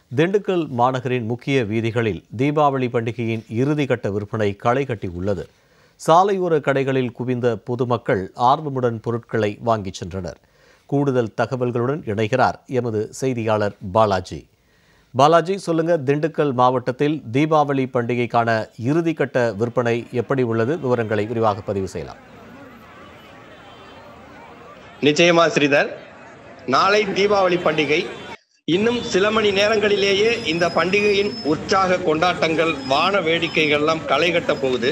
திண்டுக்கல் மாநகரின் முக்கிய வீதிகளில் தீபாவளி பண்டிகையின் இறுதிக்கட்ட விற்பனை களை கட்டி உள்ளது சாலையோர கடைகளில் குவிந்த பொதுமக்கள் ஆர்வமுடன் பொருட்களை வாங்கிச் சென்றனர் கூடுதல் தகவல்களுடன் இணைகிறார் எமது செய்தியாளர் பாலாஜி பாலாஜி சொல்லுங்க திண்டுக்கல் மாவட்டத்தில் தீபாவளி பண்டிகைக்கான இறுதிக்கட்ட விற்பனை எப்படி உள்ளது விவரங்களை விரிவாக பதிவு செய்யலாம் நிச்சயமா ஸ்ரீதர் நாளை தீபாவளி பண்டிகை இன்னும் சில மணி நேரங்களிலேயே இந்த பண்டிகையின் உற்சாக கொண்டாட்டங்கள் வான வேடிக்கைகள் எல்லாம் களை கட்ட போகுது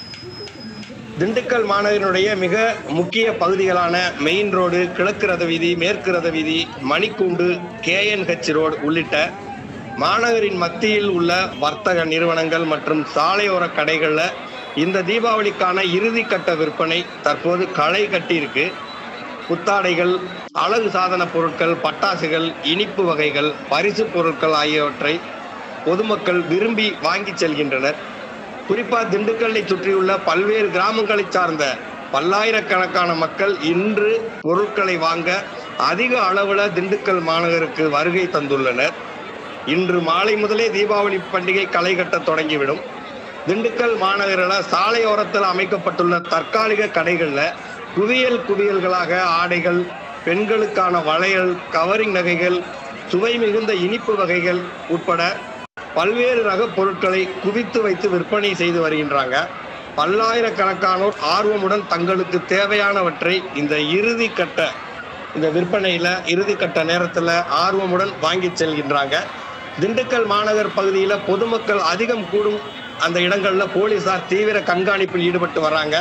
திண்டுக்கல் மாநகரினுடைய மிக முக்கிய பகுதிகளான மெயின் ரோடு கிழக்கு ரத வீதி மேற்கு ரத வீதி மணிக்கூண்டு கேஎன்ஹெச் ரோடு உள்ளிட்ட மாநகரின் மத்தியில் உள்ள வர்த்தக நிறுவனங்கள் மற்றும் சாலையோர கடைகளில் இந்த தீபாவளிக்கான இறுதிக்கட்ட விற்பனை தற்போது களை கட்டியிருக்கு புத்தாடைகள் அழகு சாதன பொருட்கள் பட்டாசுகள் இனிப்பு வகைகள் பரிசு பொருட்கள் ஆகியவற்றை பொதுமக்கள் விரும்பி வாங்கி செல்கின்றனர் குறிப்பா திண்டுக்கல்லை சுற்றியுள்ள பல்வேறு கிராமங்களை சார்ந்த பல்லாயிரக்கணக்கான மக்கள் இன்று பொருட்களை வாங்க அதிக அளவுல திண்டுக்கல் மாநகருக்கு வருகை தந்துள்ளனர் இன்று மாலை முதலே தீபாவளி பண்டிகை களை கட்ட தொடங்கிவிடும் திண்டுக்கல் மாநகரில் சாலையோரத்தில் அமைக்கப்பட்டுள்ள தற்காலிக கடைகளில் குவியல் குவியல்களாக ஆடைகள் பெண்களுக்கான வளையல் கவரிங் நகைகள் சுவை மிகுந்த இனிப்பு வகைகள் உட்பட பல்வேறு ரக பொருட்களை குவித்து வைத்து விற்பனை செய்து வருகின்றாங்க பல்லாயிரக்கணக்கானோர் ஆர்வமுடன் தங்களுக்கு தேவையானவற்றை இந்த இறுதி கட்ட இந்த விற்பனையில இறுதி கட்ட நேரத்துல ஆர்வமுடன் வாங்கி செல்கின்றாங்க திண்டுக்கல் மாநகர் பகுதியில பொதுமக்கள் அதிகம் கூடும் அந்த இடங்கள்ல போலீசார் தீவிர கண்காணிப்பில் ஈடுபட்டு வராங்க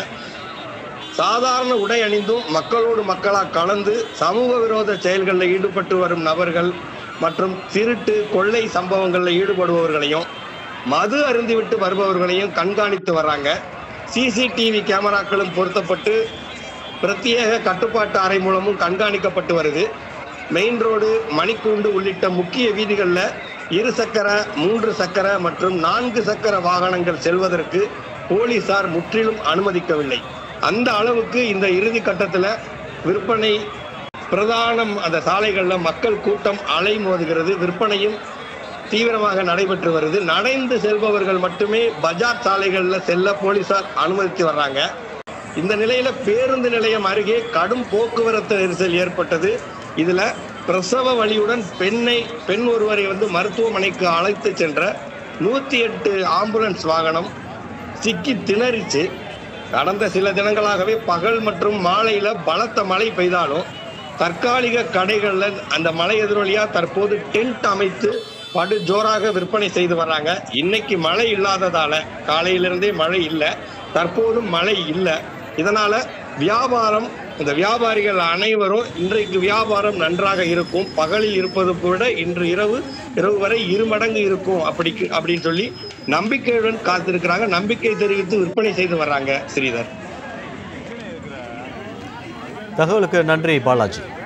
சாதாரண உடை அணிந்தும் மக்களோடு மக்களா கலந்து சமூக விரோத செயல்களில் ஈடுபட்டு வரும் நபர்கள் மற்றும் திருட்டு கொள்ளை சம்பவங்களில் ஈடுபடுபவர்களையும் மது அருந்திவிட்டு வருபவர்களையும் கண்காணித்து வர்றாங்க சிசிடிவி கேமராக்களும் பொருத்தப்பட்டு பிரத்யேக கட்டுப்பாட்டு அறை மூலமும் கண்காணிக்கப்பட்டு வருது மெயின் ரோடு மணிக்கூண்டு உள்ளிட்ட முக்கிய வீதிகளில் இரு சக்கர மூன்று சக்கர மற்றும் நான்கு சக்கர வாகனங்கள் செல்வதற்கு போலீசார் முற்றிலும் அனுமதிக்கவில்லை அந்த அளவுக்கு இந்த இறுதி கட்டத்தில் விற்பனை பிரதானம் அந்த சாலைகளில் மக்கள் கூட்டம் அலை மோதுகிறது விற்பனையும் தீவிரமாக நடைபெற்று வருது நடைந்து செல்பவர்கள் மட்டுமே பஜார் சாலைகளில் செல்ல போலீசார் அனுமதித்து வர்றாங்க இந்த நிலையில பேருந்து நிலையம் அருகே கடும் போக்குவரத்து நெரிசல் ஏற்பட்டது இதுல பிரசவ வழியுடன் பெண்ணை பெண் ஒருவரை வந்து மருத்துவமனைக்கு அழைத்து சென்ற நூத்தி எட்டு ஆம்புலன்ஸ் வாகனம் சிக்கி திணறிச்சு கடந்த சில தினங்களாகவே பகல் மற்றும் மாலையில பலத்த மழை பெய்தாலும் தற்காலிக கடைகள்ல அந்த மலை எதிரொலியா தற்போது டென்ட் அமைத்து படு ஜோராக விற்பனை செய்து வர்றாங்க இன்னைக்கு மழை இல்லாததால காலையிலிருந்தே மழை இல்லை தற்போதும் மழை இல்லை இதனால வியாபாரம் இந்த வியாபாரிகள் அனைவரும் இன்றைக்கு வியாபாரம் நன்றாக இருக்கும் பகலில் இருப்பது விட இன்று இரவு இரவு வரை இரு மடங்கு இருக்கும் அப்படி அப்படின்னு சொல்லி நம்பிக்கையுடன் காத்திருக்கிறாங்க நம்பிக்கை தெரிவித்து விற்பனை செய்து வர்றாங்க ஸ்ரீதர் தகவலுக்கு நன்றி பாலாஜி